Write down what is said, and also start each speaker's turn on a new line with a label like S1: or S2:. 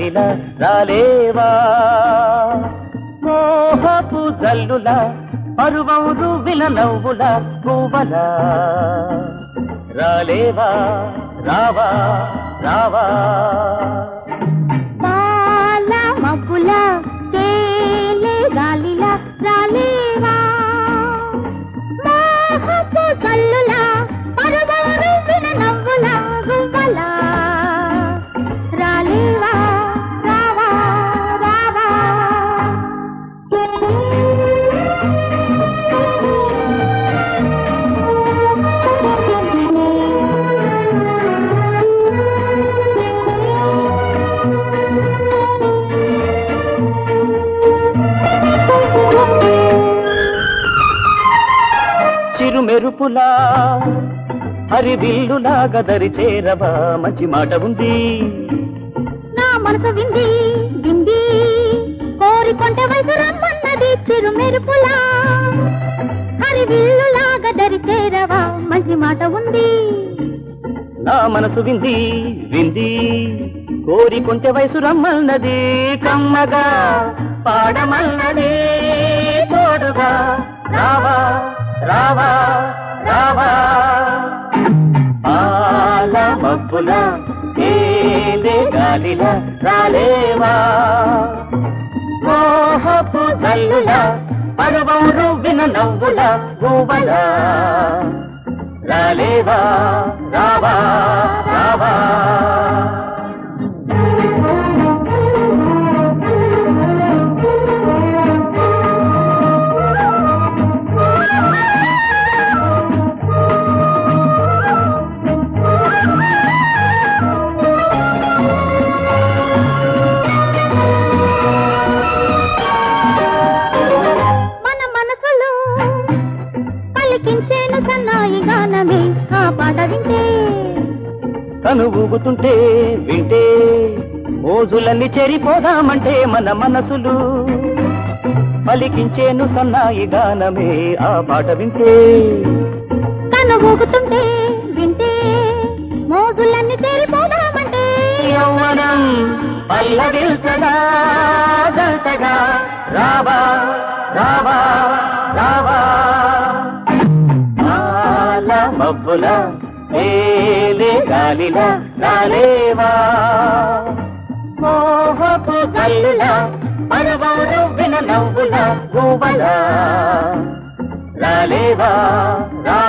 S1: గాలిలా రాలేవా మోహపు జల్లుల పరువం రువ్విన నవ్వుల పువ్వల రాలేవా రావా రావా
S2: పాల మబ్బుల తేలే గాలిల రాలేవా మోహపు కల్లుల పరువారు విన నవ్వుల గువ్వల రాలేవా రావా రావా
S1: చిరు మెరుపులా హరివిల్లులా గదరి చేరవా మంచి మాట ఉంది
S2: నా మనసు వింది వింది కోరికొంటే వయసు రమ్మన్నది చిరు మెరుపులా హరి విల్లులాగా దరి చేరవా మంచి మాట ఉంది
S1: నా మనసు వింది వింది కోరికొంటే వయసు రమ్మన్నది కమ్మగా పాడమన్నది తోడుగా రావా రావా రావా పాల మబ్బుల ఏదే గాలిల రాలేవా మోహపు జల్లుల పడవం రువ్విన నవ్వుల గువ్వల రాలేవా రావా రావా
S2: మన మనసులు పలికించేను సన్నాయి గానమే ఆ పాట వింటే
S1: తను ఊగుతుంటే వింటే మోజులన్నీ చెరిపోదామంటే మన మనసులు పలికించేను సన్నాయి గానమే ఆ పాట వింటే
S2: తను ఊగుతుంటే వింటే మోజులన్నీ చేరిపోదామంటే
S1: యౌవనం పల్లవిల్చగా జంటగా రావా రావా రావా పాల మబ్బుల ఏలే గాలిల రాలేవా మోహపు గల్లుల పరవారు విన నవ్వుల గువ్వల రాలేవా రా